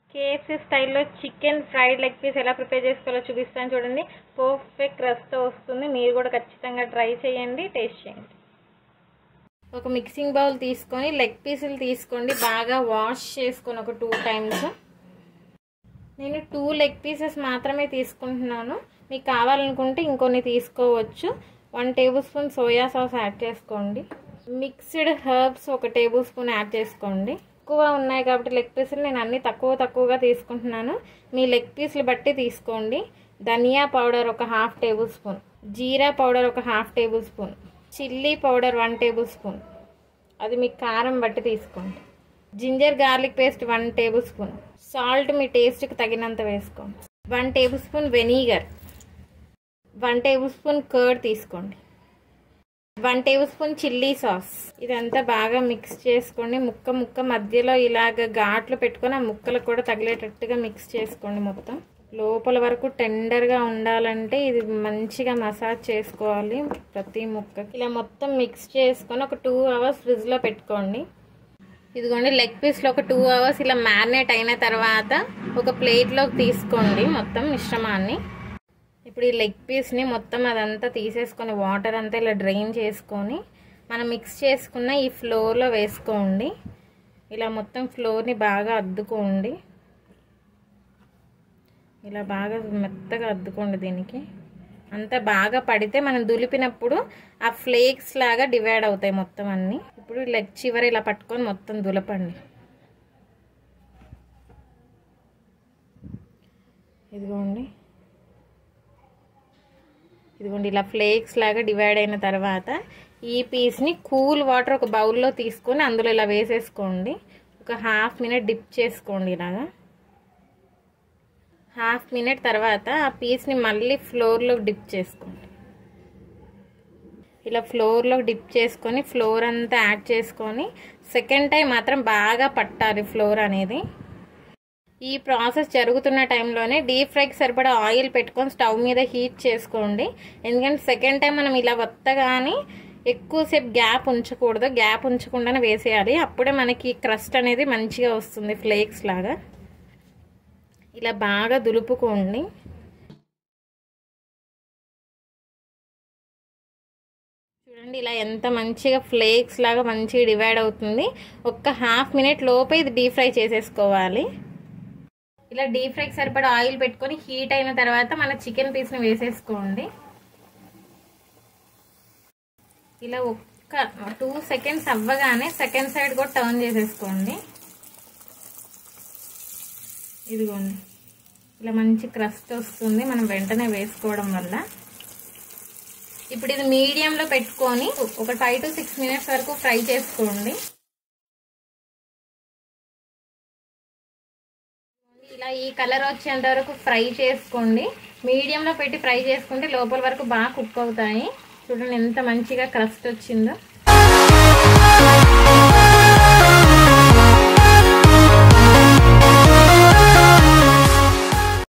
KFC స్టైల్లో chicken fried leg piece ఎలా prepare చేసుకోవాలో చూపిస్తాను చూడండి పర్ఫెక్ట్ రస్తో వస్తుంది మీరు కూడా ఖచ్చితంగా ట్రై చేయండి టేస్ట్ చేయండి ఒక మిక్సింగ్ బౌల్ తీసుకొని లెగ్ పీసులు తీసుకోండి బాగా వాష్ చేసుకొని ఒక టూ టైమ్స్ నేను టూ లెగ్ పీసెస్ మాత్రమే తీసుకుంటున్నాను మీకు కావాలనుకుంటే ఇంకొన్ని తీసుకోవచ్చు one tablespoon soya sauce add చేసుకోండి మిక్స్డ్ హర్బ్స్ ఒక టేబుల్ స్పూన్ యాడ్ చేసుకోండి ఎక్కువ ఉన్నాయి కాబట్టి లెగ్ పీసులు నేను అన్ని తక్కువ తక్కువగా తీసుకుంటున్నాను మీ లెగ్ పీసులు బట్టి తీసుకోండి ధనియా పౌడర్ ఒక హాఫ్ టేబుల్ స్పూన్ జీరా పౌడర్ ఒక half tablespoon chilli powder one tablespoon అది మీ కారం బట్టి తీసుకోండి ginger garlic paste one tablespoon salt మీ టేస్ట్కి తగినంత వేసుకోండి one tablespoon vinegar one tablespoon curd తీసుకోండి one tablespoon chilli sauce ఇదంతా బాగా మిక్స్ చేసుకోండి ముక్క ముక్క మధ్యలో ఇలాగ ఘాట్లు పెట్టుకొని ఆ ముక్కలకు కూడా తగిలేటట్టుగా మిక్స్ చేసుకోండి మొత్తం లోపల వరకు టెండర్గా ఉండాలంటే ఇది మంచిగా మసాజ్ చేసుకోవాలి ప్రతి ముక్కకి ఇలా మొత్తం మిక్స్ చేసుకొని ఒక టూ అవర్స్ ఫ్రిడ్జ్లో పెట్టుకోండి ఇదిగోండి లెగ్ పీస్లో ఒక టూ అవర్స్ ఇలా మ్యారినేట్ అయిన తర్వాత ఒక ప్లేట్లోకి తీసుకోండి మొత్తం మిశ్రమాన్ని ఇప్పుడు ఈ లెగ్ పీస్ని మొత్తం అదంతా తీసేసుకొని వాటర్ అంతా ఇలా డ్రైన్ చేసుకొని మనం మిక్స్ చేసుకున్న ఈ ఫ్లోర్లో వేసుకోండి ఇలా మొత్తం ఫ్లోర్ని బాగా అద్దుకోండి ఇలా బాగా మెత్తగా అద్దుకోండి దీనికి అంతా బాగా పడితే మనం దులిపినప్పుడు ఆ ఫ్లేక్స్ లాగా డివైడ్ అవుతాయి మొత్తం అన్నీ ఇప్పుడు లెగ్ చివర ఇలా పట్టుకొని మొత్తం దులపండి ఇదిగోండి ఇదిగోండి ఇలా ఫ్లేక్స్ లాగా డివైడ్ అయిన తర్వాత ఈ పీస్ని కూల్ వాటర్ ఒక బౌల్లో తీసుకొని అందులో ఇలా వేసేసుకోండి ఒక హాఫ్ మినిట్ డిప్ చేసుకోండి ఇలాగా హాఫ్ మినిట్ తర్వాత ఆ పీస్ని మళ్ళీ ఫ్లోర్లో డిప్ చేసుకోండి ఇలా ఫ్లోర్లో డిప్ చేసుకొని ఫ్లోర్ అంతా యాడ్ చేసుకొని సెకండ్ టైం మాత్రం బాగా పట్టాలి ఫ్లోర్ అనేది ఈ ప్రాసెస్ జరుగుతున్న టైంలోనే డీప్ ఫ్రైకి సరిపడా ఆయిల్ పెట్టుకొని స్టవ్ మీద హీట్ చేసుకోండి ఎందుకంటే సెకండ్ టైం మనం ఇలా వత్తగానే ఎక్కువసేపు గ్యాప్ ఉంచకూడదు గ్యాప్ ఉంచకుండానే వేసేయాలి అప్పుడే మనకి క్రస్ట్ అనేది మంచిగా వస్తుంది ఫ్లేక్స్ లాగా ఇలా బాగా దులుపుకోండి చూడండి ఇలా ఎంత మంచిగా ఫ్లేక్స్ లాగా మంచిగా డివైడ్ అవుతుంది ఒక్క హాఫ్ మినిట్ లోపే ఇది డీప్ ఫ్రై చేసేసుకోవాలి ఇలా డీప్ ఫ్రైకి సరిపడా ఆయిల్ పెట్టుకొని హీట్ అయిన తర్వాత మన చికెన్ పీస్ని వేసేసుకోండి ఇలా ఒక్క టూ సెకండ్స్ అవ్వగానే సెకండ్ సైడ్ కూడా టర్న్ చేసేసుకోండి ఇదిగోండి ఇలా మంచి క్రస్ట్ వస్తుంది మనం వెంటనే వేసుకోవడం వల్ల ఇప్పుడు ఇది మీడియంలో పెట్టుకొని ఒక ఫైవ్ టు సిక్స్ మినిట్స్ వరకు ఫ్రై చేసుకోండి ఇలా ఈ కలర్ వచ్చేంత వరకు ఫ్రై చేసుకోండి మీడియంలో పెట్టి ఫ్రై చేసుకుంటే లోపల వరకు బాగా కుక్ అవుతాయి చూడండి ఎంత మంచిగా క్రస్ట్ వచ్చిందో